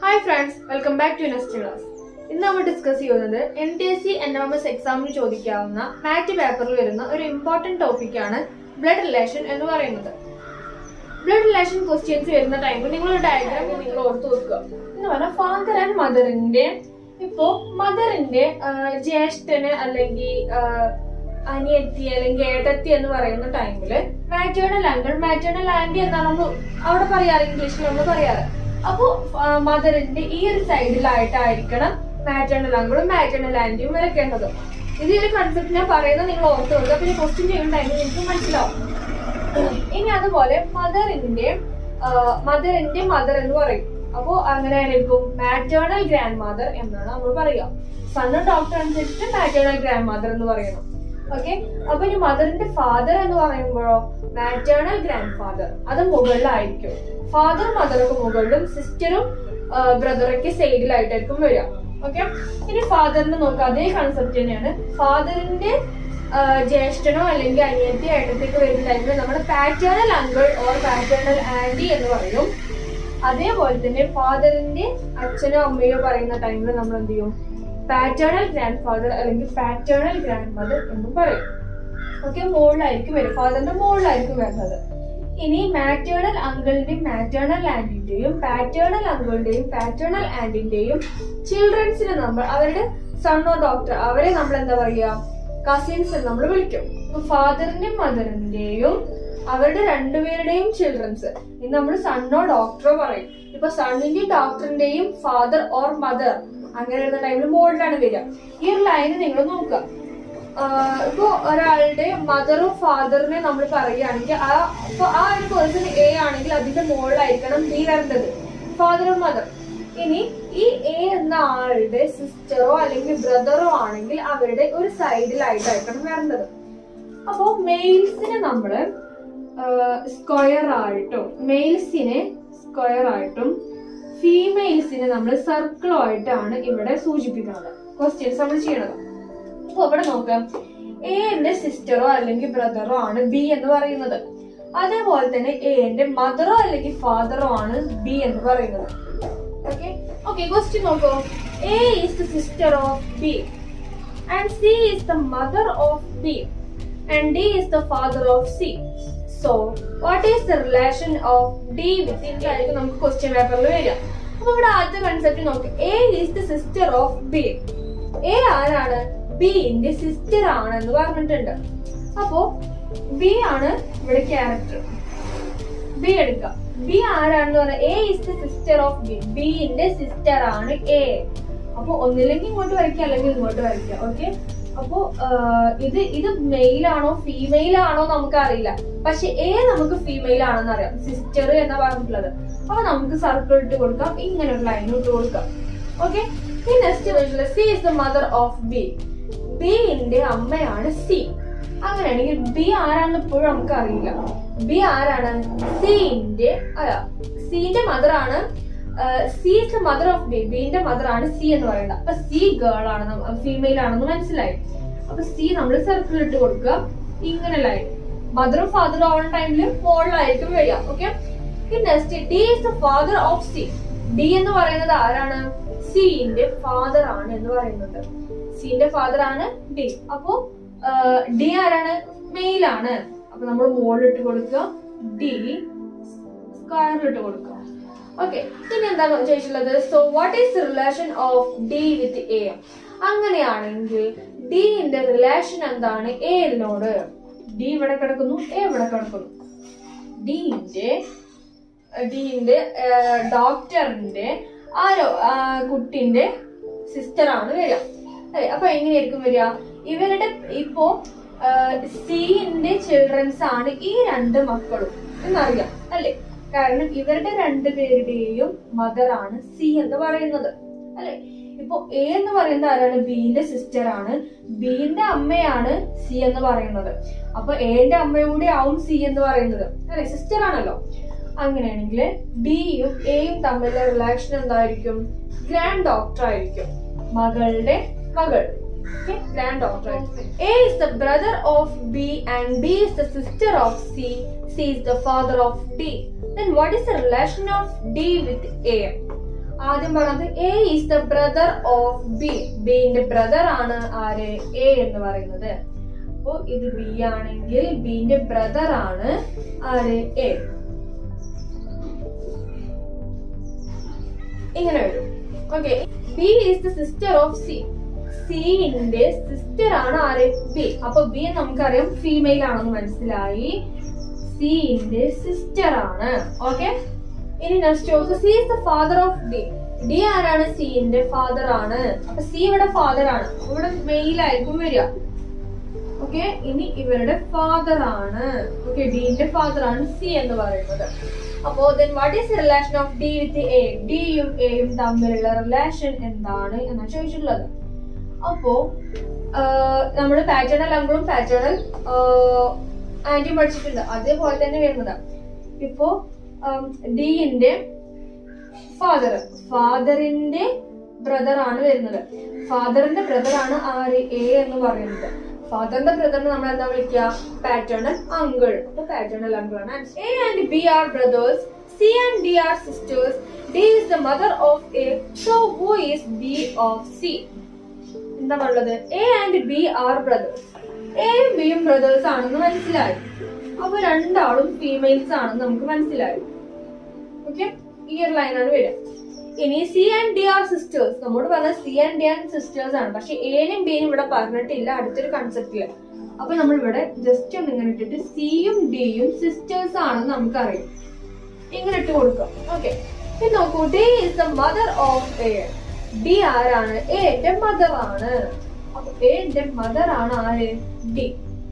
hi friends welcome back to next class ഇന്ന് നമ്മൾ discuss ചെയ്യുന്നത് N T S C N M S എക്സാമിന് ചോദിക്കാവുന്ന മാറ്റ് പേപ്പറിൽ വരുന്ന ഒരു ഇമ്പോർട്ടന്റ് ടോപ്പിക്കാണ് ബ്ലഡ് റിലേഷൻ എന്ന് പറയുന്നത് ബ്ലഡ് റിലേഷൻ ക്വസ്റ്റ്യൻസ് വരുന്ന ടൈമിൽ നിങ്ങൾ ഡയഗ്രാം നിങ്ങൾ ഓർത്ത് വെക്കുക എന്ന് പറഞ്ഞാൽ ഫാദർ ആൻഡ് മദറിന്റെ ഇപ്പോ മദറിന്റെ ജ്യേഷ്ഠന് അല്ലെങ്കിൽ അനിയത്തി അല്ലെങ്കിൽ ഏട്ടത്തി എന്ന് പറയുന്ന ടൈമില് മാറ്റേണൽ അങ്കിൾ മാറ്റേണൽ ആന്റി എന്നാണ് നമ്മൾ അവിടെ പറയാറ് ഇംഗ്ലീഷിൽ നമ്മൾ പറയാറ് അപ്പോ മദറിന്റെ ഈ ഒരു സൈഡിലായിട്ടായിരിക്കണം മാറ്റേണൽ അങ്കിളും മാറ്റേണൽ ആന്റിയും വരയ്ക്കേണ്ടത് ഇത് ഈ ഒരു കൺസെപ്റ്റ് ഞാൻ പറയുന്നത് നിങ്ങൾ ഓർത്ത് വെക്കുക പിന്നെ ക്വസ്റ്റ്യൻ ചെയ്യുന്ന ടൈമിൽ നിങ്ങൾക്ക് മനസ്സിലാവും ഇനി അതുപോലെ മദറിന്റെ മദറിന്റെ മദർ എന്ന് പറയും അപ്പോ അങ്ങനെ ആയിരിക്കും മാറ്റേണൽ ഗ്രാൻഡ് മദർ എന്നാണ് നമ്മൾ പറയുക സണ്ണ് ഡോക്ടർ അനുസരിച്ചിട്ട് മാറ്റേണൽ ഗ്രാൻഡ് മദർ എന്ന് പറയണം ഓക്കെ അപ്പൊ ഇനി മദറിന്റെ ഫാദർ എന്ന് പറയുമ്പോഴോ മാറ്റേണൽ ഗ്രാൻഡ് ഫാദർ അത് മുകളിലായിരിക്കും ഫാദർ മദറൊക്കെ മുകളിലും സിസ്റ്ററും ബ്രദറൊക്കെ സൈഡിലായിട്ടായിരിക്കും വരിക ഓക്കെ ഇനി ഫാദറിന് നോക്കുക അതേ കൺസെപ്റ്റ് തന്നെയാണ് ഫാദറിന്റെ ജ്യേഷ്ഠനോ അല്ലെങ്കിൽ അനിയത്തി ഏട്ടത്തേക്ക് വരുന്ന ടൈമിൽ നമ്മൾ paternal uncle or paternal aunty എന്ന് പറയും അതേപോലെ തന്നെ ഫാദറിന്റെ അച്ഛനോ അമ്മയോ പറയുന്ന ടൈമിൽ നമ്മൾ എന്ത് ചെയ്യും പാറ്റേണൽ ഗ്രാൻഡ് ഫാദർ അല്ലെങ്കിൽ പാറ്റേണൽ ഗ്രാൻഡ് മദർ എന്ന് പറയും ഓക്കെ മുകളിലായിരിക്കും വരും ഫാദറിന്റെ മുകളിലായിരിക്കും വരുന്നത് ഇനി മാറ്റേണൽ അങ്കിളിന്റെയും മാറ്റേണൽ ആന്റിന്റെയും പാറ്റേണൽ അങ്കിളിന്റെയും പാറ്റേണൽ ആന്റിന്റെയും ചിൽഡ്രൻസിനെ നമ്മൾ അവരുടെ സണ്ണോ ഡോക്ടർ അവരെ നമ്മൾ എന്താ പറയാ കസിൻസ് എന്ന് നമ്മൾ വിളിക്കും ഇപ്പൊ ഫാദറിന്റെയും മദറിന്റെയും അവരുടെ രണ്ടുപേരുടെയും ചിൽഡ്രൻസ് ഇത് നമ്മൾ സണ്ണോ ഡോക്ടറോ പറയും ഇപ്പൊ സണ്ണിന്റെയും ഡോക്ടറിന്റെയും ഫാദർ ഓർ മദർ അങ്ങനെ വരുന്ന ടൈമിൽ മോളിലാണ് വരിക ഈ ഒരു ലൈന് നിങ്ങൾ നോക്കുക ഇപ്പൊ ഒരാളുടെ മദറും ഫാദറിനെ നമ്മൾ പറയുകയാണെങ്കിൽ ആ ഇപ്പൊ ആ ഒരു പേഴ്സൺ എ ആണെങ്കിൽ അതിന്റെ മുകളിലായിരിക്കണം ബി വരേണ്ടത് ഫാദറും മദർ ഇനി ഈ എ എന്ന ആളുടെ സിസ്റ്ററോ അല്ലെങ്കിൽ ബ്രദറോ ആണെങ്കിൽ അവരുടെ ഒരു സൈഡിലായിട്ടായിരിക്കണം വരേണ്ടത് അപ്പോ മെയിൽസിനെ നമ്മള് സ്ക്വയർ ആയിട്ടും മെയിൽസിനെ സ്ക്വയർ ആയിട്ടും ഫീമെയിൽസിനെ നമ്മൾ സർക്കിളോ ആയിട്ടാണ് ഇവിടെ സൂചിപ്പിക്കുന്നത് ക്വസ്റ്റ്യൻസ് നമ്മൾ ചെയ്യണത് അപ്പൊ ഇവിടെ നോക്കാം എന്റെ സിസ്റ്ററോ അല്ലെങ്കിൽ ബ്രദറോ ആണ് ബി എന്ന് പറയുന്നത് അതേപോലെ തന്നെ എന്റെ മദറോ അല്ലെങ്കിൽ ഫാദറോ ആണ് ബി എന്ന് പറയുന്നത് ഓക്കെ ഓക്കെ ക്വസ്റ്റ്യൻ നോക്കൂ A is the sister of B and C is the mother of B and D is the father of C so what is the relation of D with ഇതായിരിക്കും നമുക്ക് question പേപ്പറിൽ വരിക അപ്പൊ ഇവിടെ ആദ്യത്തെ concept നോക്ക് A is the sister of B A ആരാണ് ബിന്റെ സിസ്റ്റർ ആണ് എന്ന് പറഞ്ഞിട്ടുണ്ട് അപ്പോ ബി ആണ് ഇവിടെ ക്യാരക്ടർ ബി എടുക്കുക ബി ആരാണെന്ന് പറഞ്ഞാൽ A is the sister of B ബിന്റെ സിസ്റ്റർ ആണ് എ അപ്പൊ ഒന്നില്ലെങ്കിൽ ഇങ്ങോട്ട് വരയ്ക്കുക അല്ലെങ്കിൽ ഇങ്ങോട്ട് വരയ്ക്കുക ഓക്കെ അപ്പോ ഇത് ഇത് മെയിൽ ആണോ ഫീമെയിൽ ആണോ നമുക്ക് അറിയില്ല പക്ഷെ എ നമുക്ക് ഫീമെയിൽ ആണെന്ന് അറിയാം സിസ്റ്റർ എന്നാ പറഞ്ഞിട്ടുള്ളത് അപ്പൊ നമുക്ക് സർക്കിൾ ഇട്ട് കൊടുക്കാം ഇങ്ങനെ ഒരു ലൈൻ ഇട്ട് കൊടുക്കാം ഓക്കെ ഈ next C is the mother of B ബിന്റെ അമ്മയാണ് സി അങ്ങനെയാണെങ്കിൽ ബി ആരാണെന്ന് ഇപ്പോഴും നമുക്ക് അറിയില്ല ബി ആരാണ് സിന്റെ അല്ല സിന്റെ മദർ ആണ് C is the mother of B ബിന്റെ മദർ ആണ് സി എന്ന് പറയുന്നത് അപ്പൊ സി ഗേൾ ആണ് ഫീമെയിൽ ആണെന്ന് മനസ്സിലായി അപ്പൊ സി നമ്മൾ സർക്കിൾ ഇട്ട് കൊടുക്കുക ഇങ്ങനെ ലൈൻ മദറും ഫാദറും ആവുന്ന ടൈമിൽ മുകളിലായിരിക്കും വരിക okay next D is the father of C D എന്ന് പറയുന്നത് ആരാണ് സിന്റെ ഫാദർ ആണ് എന്ന് പറയുന്നുണ്ട് സിന്റെ ഫാദർ ആണ് ഡി അപ്പോ ഡി ആരാണ് മെയിൽ ആണ് അപ്പൊ നമ്മൾ മുകളിലിട്ട് കൊടുക്കുക ഡി സ്ക്വയറിലിട്ട് കൊടുക്കുക ഓക്കെ ഇനി എന്താ ചോദിച്ചിട്ടുള്ളത് so what is relation of D with A അങ്ങനെയാണെങ്കിൽ ഡിന്റെ റിലേഷൻ എന്താണ് എനോട് ഡി ഇവിടെ കിടക്കുന്നു എ ഇവിടെ കിടക്കുന്നു ഡിന്റെ ഡിന്റെ ഡോക്ടറിന്റെ ആരോ കുട്ടിന്റെ സിസ്റ്റർ ആണ് വരിക അതെ അപ്പൊ എങ്ങനെയായിരിക്കും വരിക ഇവരുടെ ഇപ്പോ സിന്റെ ചിൽഡ്രൻസ് ആണ് ഈ രണ്ട് മക്കളും എന്നറിയാം അല്ലെ കാരണം ഇവരുടെ രണ്ടുപേരുടെയും മദർ ആണ് സി എന്ന് പറയുന്നത് അല്ലെ ഇപ്പൊ എ എന്ന് പറയുന്നത് ആരാണ് ബിന്റെ സിസ്റ്റർ ആണ് ബിന്റെ അമ്മയാണ് സി എന്ന് പറയുന്നത് അപ്പൊ എന്റെ അമ്മയൂടെ ആവും സി എന്ന് പറയുന്നത് അല്ലെ സിസ്റ്റർ ആണല്ലോ അങ്ങനെയാണെങ്കിൽ ഡിയും എയും തമ്മിലുള്ള റിലേഷൻ എന്തായിരിക്കും ഗ്രാൻഡ് ഡോക്ടർ ആയിരിക്കും മകളുടെ മകൾ granddaughter A is the brother of B and B is the sister of C C is the father of D then what is the relation of D with A ആദ്യം പറഞ്ഞത് A is the brother of B ബിന്റെ brother ആണ് ആര് A എന്ന് പറയുന്നത് അപ്പോ ഇത് B ആണെങ്കിൽ ബിന്റെ ബ്രദർ ആണ് ആര് എ ഇങ്ങനെ വരും okay B is the sister of C സിന്റെ സിസ്റ്റർ ആണ് ആര് ബി അപ്പൊ ബി നമുക്കറിയാം ഫീമെയിൽ ആണെന്ന് മനസ്സിലായി സിന്റെ സിസ്റ്റർ ആണ് ഓക്കെ ഇനി നെക്സ്റ്റ് നോക്ക് C is the father of D D ആരാണ് സിന്റെ ഫാദർ ആണ് അപ്പൊ സി ഇവിടെ ഫാദർ ആണ് ഇവിടെ മെയിൽ ആയിരിക്കും വരിക ഓക്കെ ഇനി ഇവരുടെ ഫാദർ ആണ് ഓക്കെ ഡിന്റെ ഫാദർ ആണ് സി എന്ന് പറയുന്നത് അപ്പോ then what is relation of D with A ഡിയും എയും തമ്മിലുള്ള റിലേഷൻ എന്താണ് എന്നാണ് ചോദിച്ചിട്ടുള്ളത് അപ്പോ നമ്മൾ പാറ്റേണൽ അങ്കിളും പാറ്റേണൽ ആന്റിയും പഠിച്ചിട്ടുണ്ട് അതേപോലെ തന്നെ വരുന്നത് ഇപ്പോ ഡിന്റെ ഫാദർ ഫാദറിന്റെ ബ്രദർ ആണ് വരുന്നത് ഫാദറിന്റെ ബ്രദർ ആണ് ആര് എ എന്ന് പറയുന്നത് ഫാദറിന്റെ ബ്രദറിനെ നമ്മൾ എന്താ വിളിക്കുക പാറ്റേണൽ അങ്കിൾ അപ്പൊ പാറ്റേണൽ അങ്കിൾ ആണ് A and B are brothers C and D are sisters D is the mother of A so who is B of C എന്താ ഉള്ളത് A and B are brothers എയും ബിയും brothers ആണെന്ന് മനസ്സിലായി അപ്പൊ രണ്ടാളും ഫീമെയിൽസ് ആണെന്ന് നമുക്ക് മനസ്സിലായി ഓക്കെ ഈ ഒരു ലൈനാണ് വരിക ഇനി C and D are sisters നമ്മോട് പറഞ്ഞ C and D are sisters ആണ് പക്ഷെ എനും ബിയും ഇവിടെ പറഞ്ഞിട്ടില്ല അടുത്തൊരു കൺസെപ്റ്റില് അപ്പൊ നമ്മൾ ഇവിടെ ജസ്റ്റ് ഒന്ന് ഇങ്ങനെ ഇട്ടിട്ട് സിയും ഡിയും സിസ്റ്റേഴ്സ് ആണെന്ന് നമുക്കറിയാം ഇങ്ങനെ ഇട്ട് കൊടുക്കാം ഓക്കെ പിന്നെ നോക്കൂ D is the mother of A D ആരാണ് എന്റെ മദർ ആണ് അപ്പൊ എന്റെ മദർ ആണ് ആര് ഡി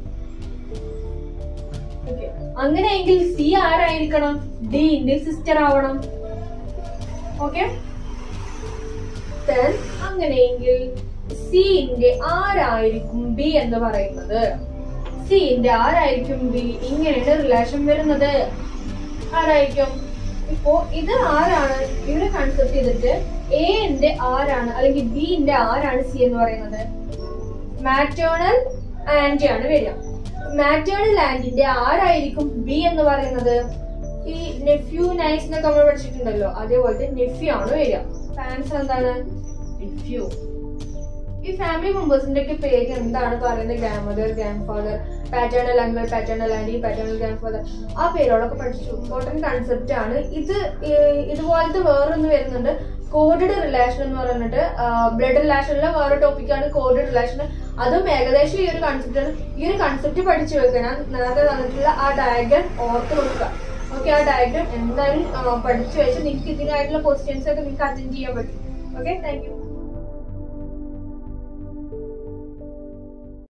ഓക്കെ അങ്ങനെയെങ്കിൽ സി ആരായിരിക്കണം ഡിന്റെ സിസ്റ്റർ ആവണം ഓക്കെ അങ്ങനെയെങ്കിൽ സിന്റെ ആരായിരിക്കും ബി എന്ന് പറയുന്നത് സിന്റെ ആരായിരിക്കും ബി ഇങ്ങനെയാണ് റിലേഷൻ വരുന്നത് ആരായിരിക്കും ഇപ്പോ ഇത് ആരാണ് ഇവിടെ കൺസെപ്റ്റ് ചെയ്തിട്ട് എന്റെ ആരാണ് അല്ലെങ്കിൽ ബിന്റെ ആരാണ് സി എന്ന് പറയുന്നത് മാറ്റേണൽ ആന്റി ആണ് വരിക മാറ്റേണൽ ആന്റിന്റെ ആരായിരിക്കും ബി എന്ന് പറയുന്നത് ഈ നെഫ്യൂ നൈസ് എന്നൊക്കെ നമ്മൾ പഠിച്ചിട്ടുണ്ടല്ലോ അതേപോലത്തെ നെഫ്യൂ ആണ് വരിക ആൻസർ എന്താണ് നെഫ്യൂ ഈ ഫാമിലി മെമ്പേഴ്സിന്റെ ഒക്കെ പേര് എന്താണ് പറയുന്നത് grandmother grandfather paternal uncle paternal aunty paternal grandfather ആ പേരുകളൊക്കെ പഠിച്ചു ഇമ്പോർട്ടന്റ് കൺസെപ്റ്റ് ആണ് ഇത് ഈ- ഇതുപോലത്തെ വേറൊന്ന് വരുന്നുണ്ട് കോഡഡ് റിലേഷൻ എന്ന് പറഞ്ഞിട്ട് ബ്ലഡ് റിലേഷനിലെ വേറെ ടോപ്പിക്കാണ് കോഡഡ് റിലേഷൻ അതും ഏകദേശം ഈ ഒരു കൺസെപ്റ്റ് ആണ് ഈ ഒരു കൺസെപ്റ്റ് പഠിച്ചു വെക്കുക ഞാൻ നേരത്തെ തന്നിട്ടുള്ള ആ ഡയഗ്രാം ഓർത്ത് നോക്കുക ഓക്കെ ആ ഡയഗ്രാം എന്തായാലും ആ, പഠിച്ചു വെച്ച് നിങ്ങൾക്ക് ഇതിനായിട്ടുള്ള ക്വസ്റ്റ്യൻസ് ഒക്കെ നിങ്ങൾക്ക് അറ്റൻഡ് ചെയ്യാൻ പറ്റും ഓക്കെ താങ്ക് യു